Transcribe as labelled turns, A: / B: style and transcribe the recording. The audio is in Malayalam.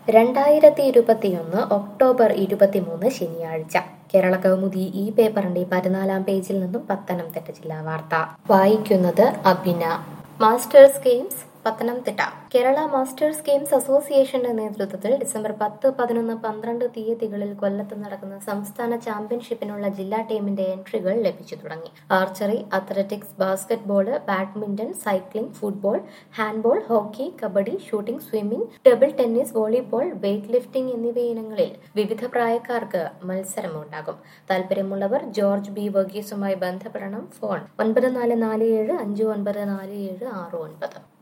A: രണ്ടായിരത്തി ഇരുപത്തിയൊന്ന് ഒക്ടോബർ ഇരുപത്തിമൂന്ന് ശനിയാഴ്ച കേരള കൗമുദി ഈ പേപ്പറിന്റെ പതിനാലാം പേജിൽ നിന്നും പത്തനംതിട്ട ജില്ലാ വാർത്ത വായിക്കുന്നത് Abhina masters games Pathanamthitta Kerala masters games അസോസിയേഷന്റെ നേതൃത്വത്തിൽ ഡിസംബർ പത്ത് പതിനൊന്ന് പന്ത്രണ്ട് തീയതികളിൽ കൊല്ലത്ത് നടക്കുന്ന സംസ്ഥാന ചാമ്പ്യൻഷിപ്പിനുള്ള ജില്ലാ ടീമിന്റെ എൻട്രികൾ ലഭിച്ചു തുടങ്ങി archery athletics basketball badminton cycling football handball hockey kabaddi shooting swimming table tennis volleyball weight lifting എന്നിവ ഇനങ്ങളിൽ വിവിധ പ്രായക്കാർക്ക് മത്സരമുണ്ടാകും താല്പര്യമുള്ളവർ ജോർജ് ബി വർഗീസുമായി ബന്ധപ്പെടണം ഫോൺ ഒൻപത് നാല് നാല് ഏഴ് അഞ്ച് ഒൻപത് നാല് ഏഴ് ആറ് ഒൻപത്